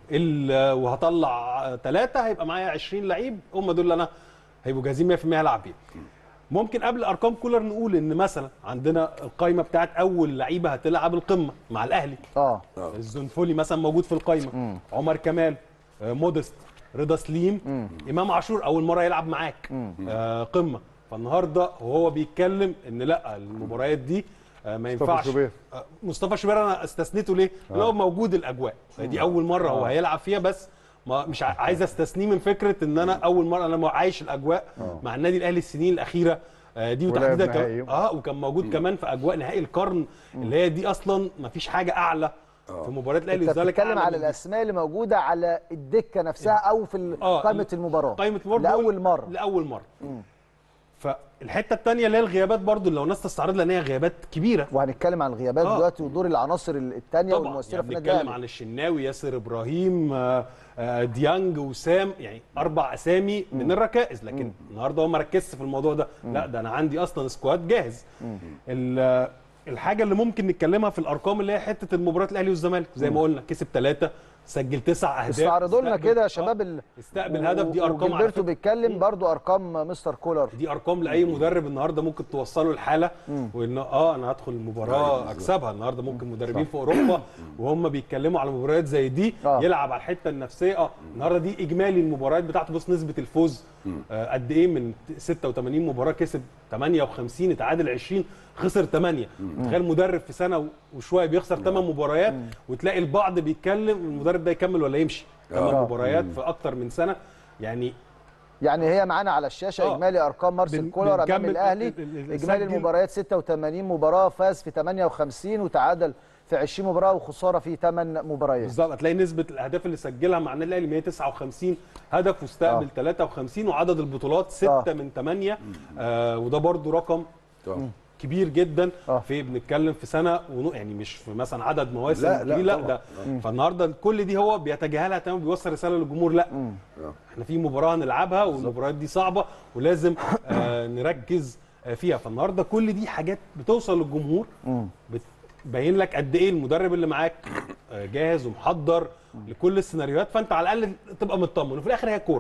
ال- وهطلع ثلاثه هيبقى معايا 20 لعيب هم دول اللي انا هيبقوا جاهزين 100% هلعب بيهم ممكن قبل ارقام كولر نقول ان مثلا عندنا القايمه بتاعت اول لعيبه هتلعب القمه مع الاهلي اه الزنفولي مثلا موجود في القايمه عمر كمال آه، مودست رضا سليم امام عاشور اول مره يلعب معاك آه قمه فالنهارده وهو بيتكلم ان لا المباريات دي آه ما مصطفى ينفعش شوبير. آه، مصطفى شوبير انا استثنيته ليه؟ لان هو موجود الاجواء دي اول مره هو هيلعب فيها بس ما مش ع- عايز استثنيه من فكره ان انا اول مره انا عايش الاجواء مع النادي الاهلي السنين الاخيره آه، دي ولعب وتحديدا نهائي. كمان اه وكان موجود كمان في اجواء نهائي القرن اللي هي دي اصلا ما فيش حاجه اعلى في مباريات الاهلي انت والزمالك بتتكلم أعلى على من دي. الاسماء اللي موجوده على الدكه نفسها او في ال- آه، قائمه المباراه قائمه المباراه لاول بقول- مره لاول مره فالحته الثانيه اللي هي الغيابات برضو اللي لو الناس تستعرض لان هي غيابات كبيره وهنتكلم عن الغيابات آه. دلوقتي ودور العناصر الثانيه طبعا والمؤثره يعني في النادي بنتكلم الاهلي عن الشناوي ياسر ابراهيم آه، آه، ديانج وسام يعني اربع اسامي من الركائز لكن النهارده هو ما ركزش في الموضوع ده لا ده انا عندي اصلا سكواد جاهز ال- الحاجه اللي ممكن نتكلمها في الارقام اللي هي حته المباراه الاهلي والزمالك زي ما قلنا كسب ثلاثه سجل تسع اهداف استعرضوا لنا استقبل- كده يا آه، شباب ال... استقبل هدف دي ارقام على جilberto فكرة. بيتكلم برضو ارقام مستر كولر دي ارقام لاي مدرب النهارده ممكن توصله الحاله وان اه انا هدخل المباراه اكسبها النهارده ممكن مدربين في اوروبا وهم بيتكلموا على مباريات زي دي آه. يلعب على الحته النفسيه اه النهارده دي اجمالي المباريات بتاعته بص نسبه الفوز آه قد ايه من 86 مباراه كسب 58 اتعادل 20 خسر 8 تخيل مدرب في سنه وشويه بيخسر 8 مباريات وتلاقي البعض بيتكلم المدرب ده يكمل ولا يمشي 8 آه. مباريات في اكتر من سنه يعني يعني هي معانا على الشاشه آه. اجمالي ارقام مارسيل بن- كولر امام بنكمل الاهلي ال- ال- ال- اجمالي سجل- المباريات 86 مباراه فاز في 58 وتعادل في 20 مباراه وخساره في 8 مباريات بالظبط هتلاقي نسبه الاهداف اللي سجلها مع النادي الاهلي 159 هدف واستقبل آه. 53 وعدد البطولات 6 آه. من 8 آه وده برده رقم طبعا. كبير جدا آه. في بنتكلم في سنه ونو يعني مش في مثلا عدد مواسم لا، لا كبير لا طبعاً. ده فالنهارده كل دي هو بيتجاهلها تماما بيوصل رساله للجمهور لا آه. احنا في مباراه هنلعبها والمباريات دي صعبه ولازم آه نركز آه فيها فالنهارده كل دي حاجات بتوصل للجمهور بتبين لك قد ايه المدرب اللي معاك آه جاهز ومحضر لكل السيناريوهات فانت على الاقل تبقى مطمن وفي الاخر هي كوره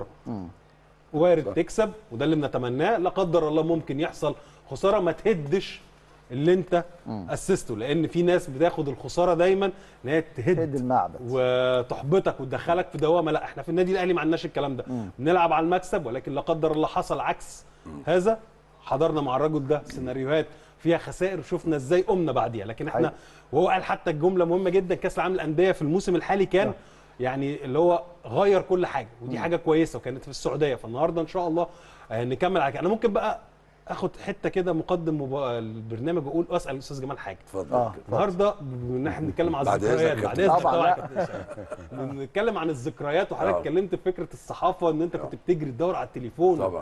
وارد تكسب وده اللي بنتمناه لا قدر الله ممكن يحصل خساره ما تهدش اللي انت اسسته لان في ناس بتاخد الخساره دايما ان هي هد تهد المعبد وتحبطك وتدخلك في دوامه لا احنا في النادي الاهلي ما عندناش الكلام ده بنلعب على المكسب ولكن لا قدر الله حصل عكس هذا حضرنا مع الرجل ده سيناريوهات فيها خسائر وشفنا ازاي قمنا بعديها لكن احنا حقيقي. وهو قال حتى الجمله مهمه جدا كاس العالم للانديه في الموسم الحالي كان يعني اللي هو غير كل حاجه ودي حاجه كويسه وكانت في السعوديه فالنهارده ان شاء الله آه، نكمل على كده انا ممكن بقى اخد حته كده مقدم مبا- البرنامج واقول اسال الاستاذ جمال حاجه اتفضل آه. النهارده بما ان احنا بنتكلم عن بعد الذكريات إذنك يا بعد كابتن. اذنك طبعاً، طبعا لا. يا كابتن هشام. بنتكلم عن الذكريات وحضرتك آه. اتكلمت في فكره الصحافه ان انت كنت بتجري تدور على التليفون طبعا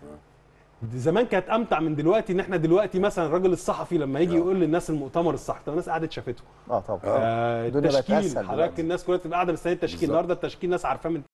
دي زمان كانت امتع من دلوقتي ان احنا دلوقتي مثلا الراجل الصحفي لما يجي آه. يقول للناس المؤتمر الصحفي طب الناس قعدت شافته اه طبعا آه الدنيا بقت التشكيل أسهل حضرتك دلوقتي. الناس كلها تبقى قاعده مستنيه التشكيل بالظبط. النهارده التشكيل ناس عارفاه من